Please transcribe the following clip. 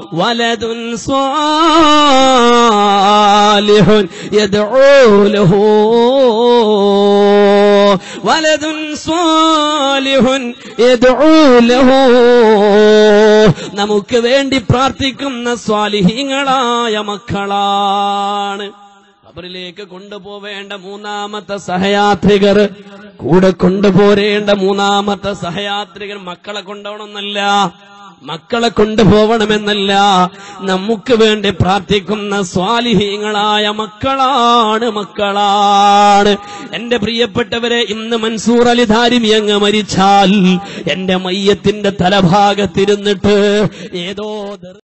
വലതുൻ സ്വാലിഹുൻ യദ്ഊ ലഹു വലതുൻ സ്വാലിഹുൻ യദ്ഊ ലഹു നമുക്ക് വേണ്ടി പ്രാർത്ഥിക്കുന്ന സ്വാലിഹീങ്ങളായ മക്കളാണ് ഖബറിലേക്ക് കൊണ്ടുപോവേണ്ട മൂന്നാമത്തെ സഹയാത്രികർ കൂടെ കൊണ്ടുപോരേണ്ട മൂന്നാമത്തെ സഹയാത്രികർ മക്കളെ കൊണ്ടുപോകണമെന്നല്ല മക്കളെ കൊണ്ടുപോകണമെന്നല്ല നമുക്ക് വേണ്ടി പ്രാർത്ഥിക്കുന്ന സ്വാലിഹീങ്ങളായ മക്കളാണ് മക്കളാണ് എന്റെ പ്രിയപ്പെട്ടവരെ ഇന്ന് മൻസൂർ അലി ധാരിമി അങ്ങ് മരിച്ചാൽ എന്റെ മയ്യത്തിന്റെ തലഭാഗത്തിരുന്നിട്ട് ഏതോ ദർ-